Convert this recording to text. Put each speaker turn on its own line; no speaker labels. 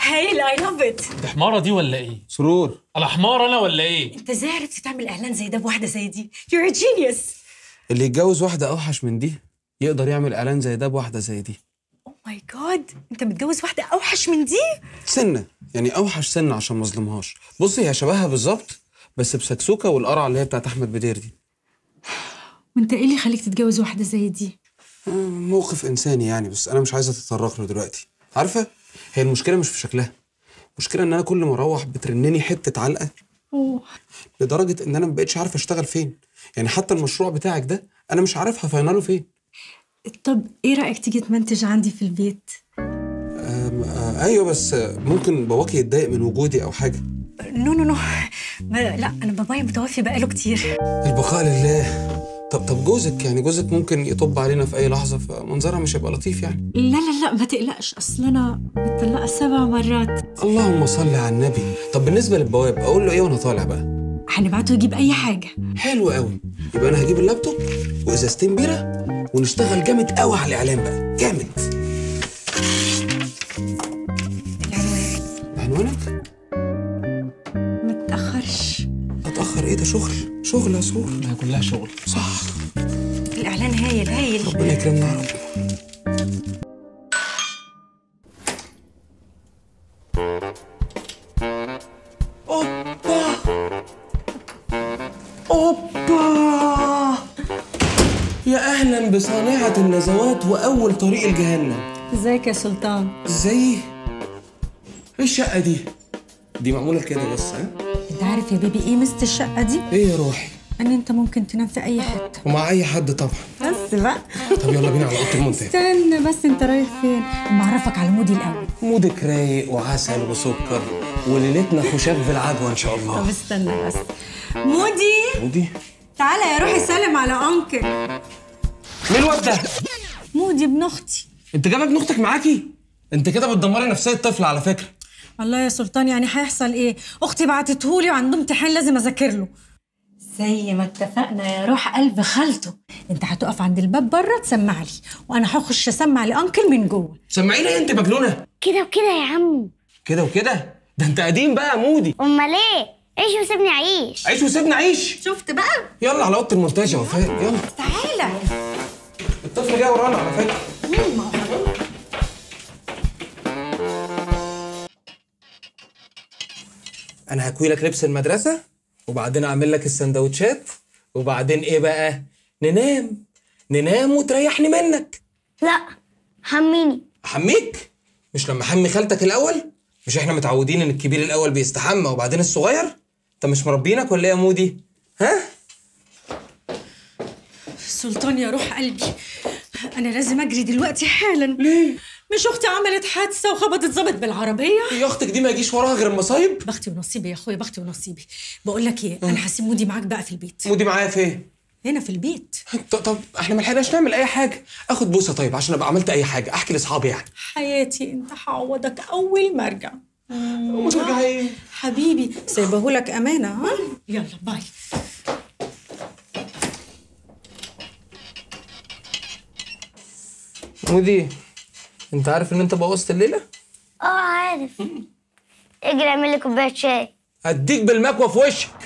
هايل اي لاف ات
دي حماره دي ولا ايه
سرور
انا حمار انا ولا ايه
انت ازاي عرفت تعمل اعلان زي ده بواحده زي دي يور جينيوس
اللي يتجوز واحده اوحش من دي يقدر يعمل اعلان زي ده بواحده زي دي
او ماي جاد انت متجوز واحده اوحش من دي
سنه يعني اوحش سنه عشان ما اظلمهاش بصي هي شبهها بالظبط بس بسكسوكه والقرعه اللي هي بتاعت احمد بدير دي
وانت ايه اللي خليك تتجوز واحده زي دي
آه، موقف انساني يعني بس انا مش عايزه اتطرق له دلوقتي عارفه هي المشكله مش في شكلها المشكله ان انا كل ما اروح بترنني حته علقه
اوه
لدرجه ان انا ما بقتش عارف اشتغل فين يعني حتى المشروع بتاعك ده انا مش عارف هفاينله فين
طب ايه رايك تيجي تمنتج عندي في البيت
آم، آه ايوه بس آه، ممكن باباكي يتضايق من وجودي او حاجه
نو نو نو ما لا انا بابايا متوفي بقاله كتير
البقاء لله طب طب جوزك يعني جوزك ممكن يطب علينا في اي لحظه فمنظرها مش هيبقى لطيف يعني
لا لا لا ما تقلقش اصل انا متطلقه سبع مرات
اللهم صل على النبي طب بالنسبه للبواب اقول له ايه وانا طالع بقى
هنبعته يجيب اي حاجه
حلو قوي يبقى انا هجيب اللابتوب وازازتين بيره ونشتغل جامد قوي على الاعلان بقى جامد
العنوان
عنوانك
ما تاخرش
اتاخر ايه ده شغل شغل يا سرور
ما هي كلها شغل
صح
الاعلان هايل هايل
ربنا يكرمنا يا رب اوبا اوبا يا اهلا بصانعة النزوات واول طريق الجهنم
ازيك يا سلطان
ازاي ايه الشقة دي دي معمولة كده بس ها
انت عارف يا بيبي ايه مست الشقه دي
ايه يا روحي
ان انت ممكن تنام في اي حته
ومع اي حد طبعا
بس بقى
طب يلا بينا على اوضه المونتاج
استنى بس انت رايح فين اما اعرفك على مودي الاول
مودك رايق وعسل وسكر وليلتنا خشاف بالعجوه ان شاء
طب
الله
استنى بس مودي
مودي
تعالى يا روحي سلم على انكل
مين الواد ده
مودي ابن اختي
انت جايبه ابن اختك معاكي انت كده بتدمري نفسيه الطفل على فكره
الله يا سلطان يعني هيحصل ايه اختي بعتتهولي وعنده امتحان لازم اذاكر له زي ما اتفقنا يا روح قلب خالته انت هتقف عند الباب بره تسمع لي وانا هخش اسمع لانكل من جوه
سمعينا ايه انت مجنونه
كده وكده يا عمو
كده وكده ده انت قديم بقى يا مودي
امال ايه عيش وسيبني عيش
عيش وسيبنا عيش
شفت بقى
يلا على اوضه المونتاج يا وفاء يلا
تعالى
الطفل جاي ورانا على فكره
مين ما هو حضرتك؟
انا هكوي لك لبس المدرسه وبعدين اعمل لك السندوتشات وبعدين ايه بقى ننام ننام وتريحني منك
لا حميني
احميك مش لما احمي خالتك الاول مش احنا متعودين ان الكبير الاول بيستحمى وبعدين الصغير انت مش مربينك ولا ايه يا مودي ها
سلطان يا روح قلبي انا لازم اجري دلوقتي حالا
ليه
مش اختي عملت حادثه وخبطت ظابط بالعربيه
يا اختك دي ما يجيش وراها غير المصايب
بختي ونصيبي يا اخويا بختي ونصيبي بقول لك ايه انا هسيب مودي معاك بقى في البيت
مودي معايا فين
هنا في البيت
ط- طب احنا ما لحقناش نعمل اي حاجه اخد بوسه طيب عشان ابقى عملت اي حاجه احكي لاصحابي يعني
حياتي انت هعوضك اول ما ارجع
وترجعي
حبيبي سايبهولك امانه ها يلا باي
مودي انت عارف ان انت بوظت الليله
اه عارف اجري اعمل لي كوبايه شاي
هديك بالمكوى في وشك